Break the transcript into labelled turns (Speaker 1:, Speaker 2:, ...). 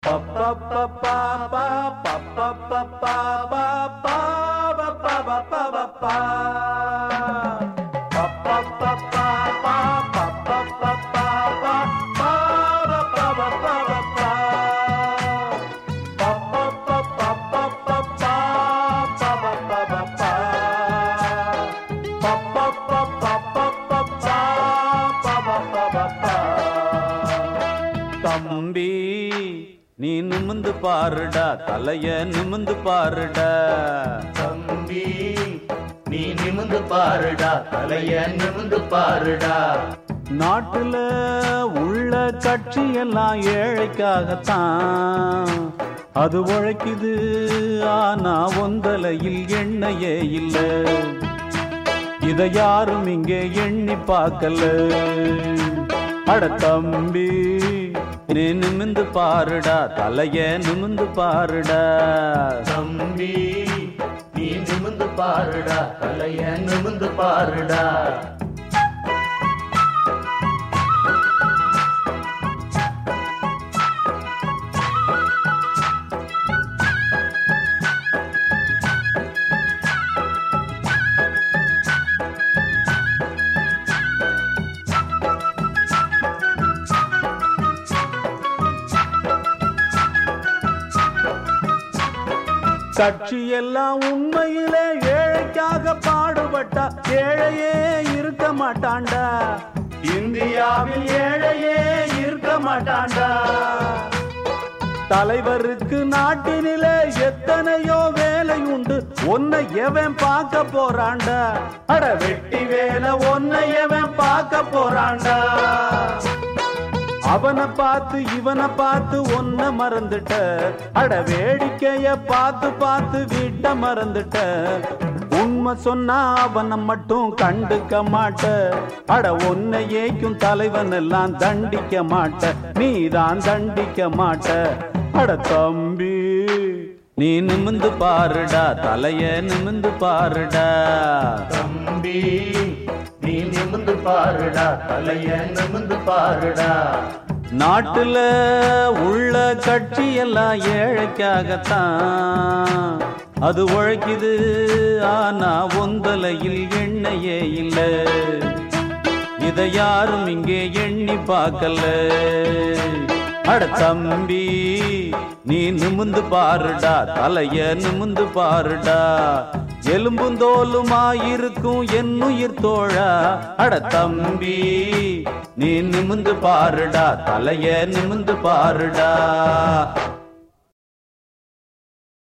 Speaker 1: தம்பி நீ நிமிந்து பாருடா தலைய நிமிந்து பாருடா
Speaker 2: தம்பி நீ நிமிந்து பாருடா தலைய நிமிந்து பாருடா
Speaker 1: நாட்டுல உள்ள கட்சி எல்லாம் ஏழைக்காகத்தான் அது உழைக்குது ஆனா ஒந்தலையில் எண்ணெயே இல்ல இத யாரும் இங்கே எண்ணி பார்க்கல அட தம்பி நீ நிமிந்து பாருடா தலைய நிமிந்து பாருடா
Speaker 2: தம்பி நீ நிமிந்து பாருடா தலைய நிமிந்து பாருடா
Speaker 1: கட்சி எல்லாம் உண்மையிலே ஏழைக்காக பாடுபட்டா ஏழையே இருக்க மாட்டான்டா இந்தியாவில் ஏழையே இருக்க மாட்டான்டா தலைவருக்கு நாட்டினிலே எத்தனையோ வேலை உண்டு உன்னை எவன் பார்க்க போறான்டா அட வெட்டி வேலை உன்னை எவன் பார்க்க போறான்டா அவனை பார்த்து இவனை பார்த்து ஒன்ன மறந்துட்ட அட வேடிக்கைய பார்த்து பார்த்து வீட்ட மறந்துட்ட உண்மை சொன்னா அவனை மட்டும் கண்டுக்க மாட்ட அட உன்னை ஏக்கும் தலைவன் எல்லாம் தண்டிக்க மாட்ட நீதான் தண்டிக்க மாட்ட அட தம்பி நீ நிமிந்து பாருடா தலைய நிமிந்து பாருடா
Speaker 2: தம்பி நீ நிமிந்து பாருடா தலைய நிமிந்து பாருடா
Speaker 1: நாட்டுல உள்ள கட்சி எல்லாம் ஏழைக்காகத்தான் அது உழைக்குது ஆனா ஒந்தலையில் எண்ணெயே இல்ல இத யாரும் இங்கே எண்ணி பார்க்கல அட தம்பி நீ நிமிந்து பாருடா தலைய நிமிந்து பாருடா எலும்பும் தோலுமாயிருக்கும் என் உயிர் தோழா அட தம்பி நீ நிமிந்து பாருடா தலைய நிமிந்து பாருடா